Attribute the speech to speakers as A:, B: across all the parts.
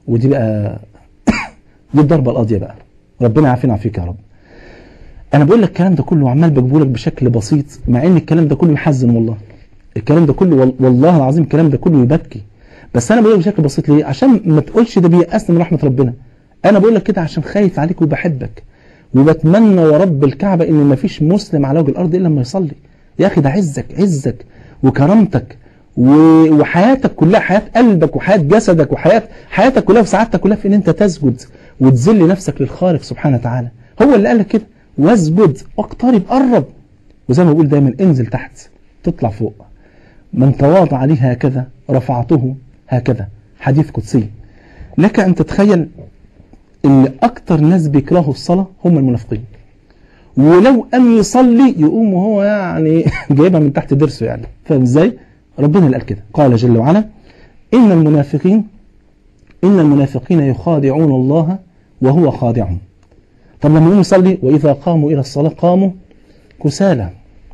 A: ودي بقى دي الضربة القاضية بقى ربنا يعافينا ويعافيك يا رب انا بقول لك الكلام ده كله عمال بجيبه لك بشكل بسيط مع ان الكلام ده كله يحزن والله الكلام ده كله وال- والله العظيم الكلام ده كله يبكي بس انا بقول لك بشكل بسيط ليه عشان ما تقولش ده بيأسني من رحمة ربنا انا بقول لك كده عشان خايف عليك وبحبك وبتمنى ورب الكعبة ان ما فيش مسلم على وجه الارض الا لما يصلي يا اخي ده عزك عزك وكرامتك و- وحياتك كلها حياة قلبك وحياة جسدك وحياة حياتك كلها وسعادتك كلها في ان انت تسجد وتذل نفسك للخالق سبحانه وتعالى هو اللي قال لك كده واسجد واقترب قرب وزي ما بقول دايما انزل تحت تطلع فوق من تواضع لي هكذا رفعته هكذا حديث قدسي لك ان تتخيل ان اكتر ناس بيكرهوا الصلاة هم المنافقين ولو قام يصلي يقوم وهو يعني جايبها من تحت درسه يعني فاهم ازاي ربنا اللي قال كده قال جل وعلا ان المنافقين ان المنافقين يخادعون الله وهو خادعهم طب لما يقوموا يصلي واذا قاموا الى الصلاه قاموا كسالى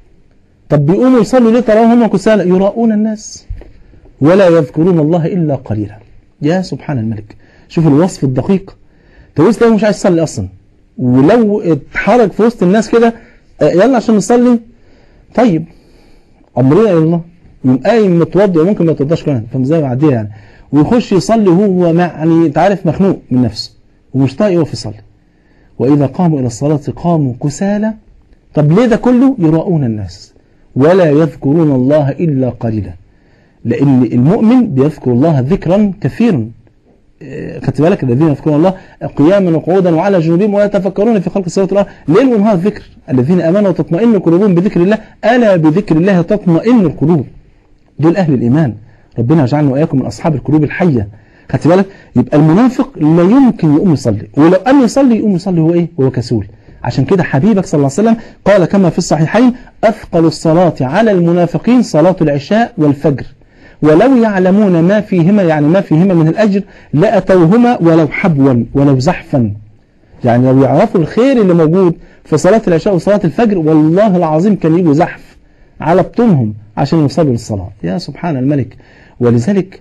A: طب بيقوموا يصلوا ليه تراهم هم كسالى يراؤون الناس ولا يذكرون الله الا قليلا يا سبحان الملك شوف الوصف الدقيق تقول تلاقيه مش عايز يصلي اصلا ولو اتحرك في وسط الناس كده آه، يلا عشان نصلي طيب امرنا الى الله يقوم قايم متوضي وممكن ما يتوضاش كمان فاهم ازاي يعديها يعني ويخش يصلي وهو مع- يعني انت عارف مخنوق من نفسه ومش طايق يقف يصلي واذا قاموا الى الصلاه قاموا كسالى طب ليه ده كله يراؤون الناس ولا يذكرون الله الا قليلا لان المؤمن بيذكر الله ذكرا كثيرا آه، خدت بالك الذين يذكرون الله قياما وقعودا وعلى جنوبهم ويتفكرون في خلق السماوات والارض ليل ونهار ذكر الذين امنوا وتطمئن قلوبهم بذكر الله الا بذكر الله تطمئن القلوب دول اهل الايمان ربنا يجعلنا واياكم من اصحاب القلوب الحيه خدت بالك يبقى المنافق لا يمكن يقوم يصلي ولو قام يصلي يقوم يصلي هو ايه هو كسول عشان كده حبيبك صلى الله عليه وسلم قال كما في الصحيحين اثقل الصلاه على المنافقين صلاه العشاء والفجر ولو يعلمون ما فيهما يعني ما فيهما من الأجر لأتوهما ولو حبوا ولو زحفا يعني لو يعرفوا الخير اللي موجود في صلاة العشاء وصلاة الفجر والله العظيم كان يجوا زحف على بطونهم عشان يوصلوا للصلاة يا سبحان الملك ولذلك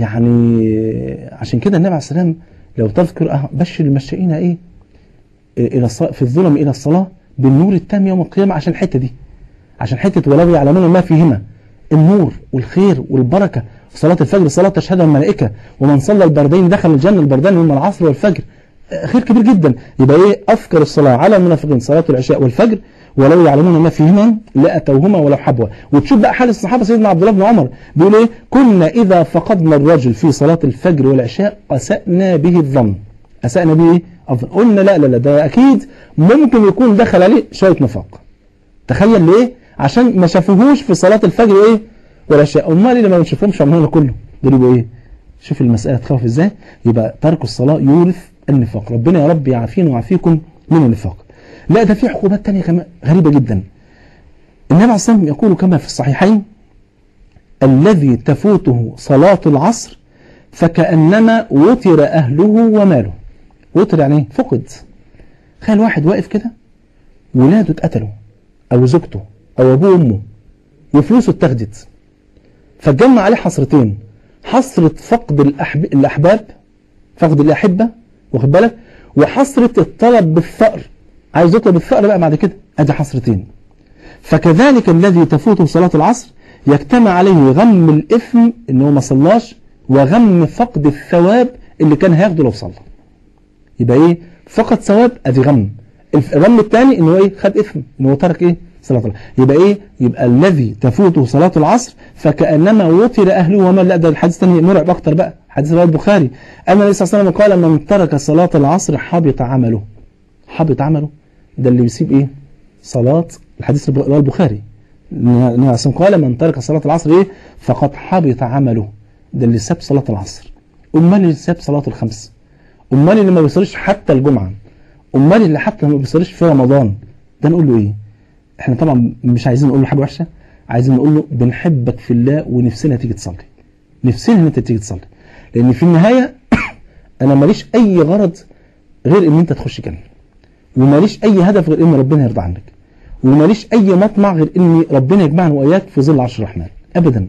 A: يعني عشان كده النبي عليه السلام لو تذكر أه بشر المشائين ايه الى الصلاة في الظلم الى الصلاة بالنور التام يوم القيامة عشان الحتة دي عشان حتة ولو يعلمون ما فيهما النور والخير والبركة صلاة الفجر صلاة تشهدها الملائكة ومن صلى البردين دخل الجنة البردان هم العصر والفجر آه، خير كبير جدا يبقى ايه أذكر الصلاة على المنافقين صلاة العشاء والفجر ولو يعلمون ما فيهما لأتوهما ولو حبوا وتشوف بقى حال الصحابة سيدنا عبد الله بن عمر بيقول ايه كنا إذا فقدنا الرجل في صلاة الفجر والعشاء أسأنا به الظن أسأنا به ايه الظن قلنا لا لا لا ده أكيد ممكن يكون دخل عليه شوية نفاق تخيل ليه عشان ما شافوهوش في صلاة الفجر ايه والعشاء امال اللي ما بنشوفهمش عملنا كله دول يبقوا ايه شوف المسألة تخوف ازاي يبقى ترك الصلاة يورث النفاق ربنا يا رب يعافينا ويعافيكم من النفاق لا ده في عقوبات تانية كمان غريبة جدا النبي عليه الصلاة والسلام يقول كما في الصحيحين الذي تفوته صلاة العصر فكأنما وتر أهله وماله وتر يعني ايه فقد تخيل واحد واقف كده ولاده اتقتلوا أو زوجته أو أبوه وأمه وفلوسه اتاخدت فاتجمع عليه حصرتين حصرة فقد الأحب... الأحباب فقد الأحبة واخد بالك وحصرة الطلب بالثأر عايز يطلب الثأر بقى بعد كده أدي حصرتين فكذلك الذي تفوته صلاة العصر يجتمع عليه غم الإثم إن هو ما صلاش وغم فقد الثواب اللي كان هياخده لو صلى يبقى إيه فقد ثواب أدي غم الغم الثاني إن هو إيه خد إثم إن هو ترك إيه صلاة العصر يبقى إيه يبقى الذي تفوته صلاة العصر فكأنما وتر أهله وما لا ده الحديث الثاني مرعب أكتر بقى حديث رواه البخاري أن النبي صلى الله عليه وسلم قال من ترك صلاة العصر حبط عمله حبط عمله ده اللي بيسيب إيه صلاة الحديث رواه البخاري النبي عليه قال من ترك صلاة العصر إيه فقد حبط عمله ده اللي ساب صلاة العصر أمال اللي ساب صلاة الخمس أمال اللي ما بيصليش حتى الجمعة أمال اللي حتى ما بيصليش في رمضان ده نقول له إيه احنا طبعا مش عايزين نقول له حاجة وحشة عايزين نقول له بنحبك في الله ونفسنا تيجي تصلي نفسنا ان انت تيجي تصلي لان في النهاية انا ماليش اي غرض غير ان انت تخش جنة وماليش اي هدف غير ان ربنا يرضى عنك وماليش اي مطمع غير ان ربنا يجمعنا واياك في ظل عرش الرحمن ابدا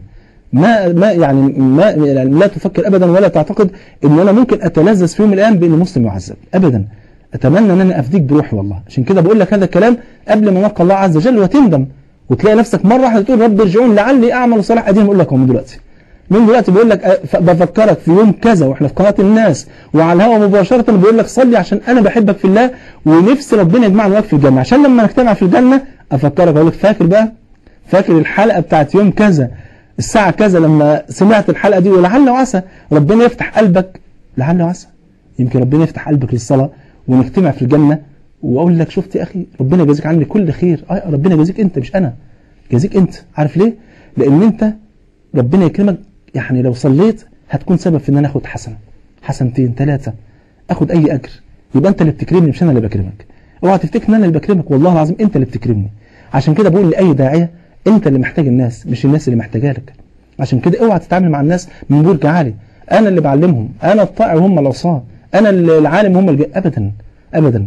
A: ما ما يعني ما يعني لا تفكر ابدا ولا تعتقد ان انا ممكن اتلذذ في يوم من الايام بان مسلم يعذب ابدا اتمنى ان انا افديك بروحي والله عشان كده بقول لك هذا الكلام قبل ما نلقى الله عز وجل وتندم وتلاقي نفسك مره واحده تقول رب ارجعون لعلي اعمل صالح ادين بقول لك من دلوقتي من دلوقتي بقول لك أه، ف- بفكرك في يوم كذا واحنا في قناه الناس وعلى الهواء مباشره بقول لك صلي عشان انا بحبك في الله ونفسي ربنا يجمعنا وياك في الجنه عشان لما نجتمع في الجنه افكرك اقول لك فاكر بقى فاكر الحلقه بتاعت يوم كذا الساعه كذا لما سمعت الحلقه دي ولعل وعسى ربنا يفتح قلبك لعل وعسى يمكن ربنا يفتح قلبك للصلاه ونجتمع في الجنه واقول لك شفت يا اخي ربنا يجازيك عني كل خير اه ربنا يجازيك انت مش انا يجازيك انت عارف ليه لان انت ربنا يكرمك يعني لو صليت هتكون سبب في ان انا اخد حسنه حسنتين ثلاثه اخد اي اجر يبقى انت اللي بتكرمني مش انا اللي بكرمك اوعى تفتكر ان انا اللي بكرمك والله العظيم انت اللي بتكرمني عشان كده بقول لاي داعيه انت اللي محتاج الناس مش الناس اللي محتاجه لك عشان كده اوعى تتعامل مع الناس من برج عالي انا اللي بعلمهم انا الطائع وهم العصاه انا العالم وهم الج... ابدا ابدا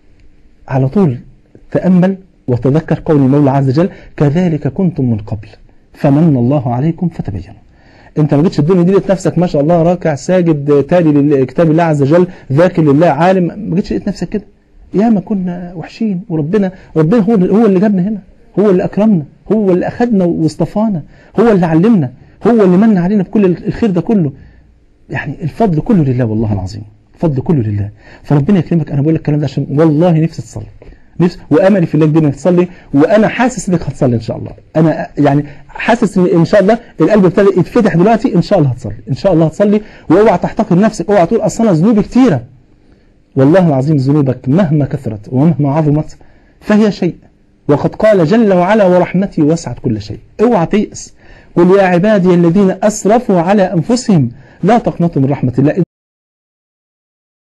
A: على طول تامل وتذكر قول المولى عز وجل كذلك كنتم من قبل فمن الله عليكم فتبينوا انت ما جيتش الدنيا دي لقيت نفسك ما شاء الله راكع ساجد تالي لكتاب الله عز وجل ذاكر لله عالم ما جيتش لقيت نفسك كده يا ما كنا وحشين وربنا ربنا هو هو اللي جابنا هنا هو اللي اكرمنا هو اللي اخذنا واصطفانا هو اللي علمنا هو اللي من علينا بكل الخير ده كله يعني الفضل كله لله والله العظيم الفضل كله لله فربنا يكرمك انا بقول لك الكلام ده عشان والله نفسي تصلي نفسي واملي في الله كبير انك تصلي وانا حاسس انك هتصلي ان شاء الله انا يعني حاسس ان ان شاء الله القلب ابتدى يتفتح دلوقتي ان شاء الله هتصلي ان شاء الله هتصلي واوعى تحتقر نفسك اوعى تقول اصل انا ذنوبي كتيره والله العظيم ذنوبك مهما كثرت ومهما عظمت فهي شيء وقد قال جل وعلا ورحمتي وسعت كل شيء اوعى تيأس قل يا عبادي الذين اسرفوا على انفسهم لا تقنطوا من رحمه الله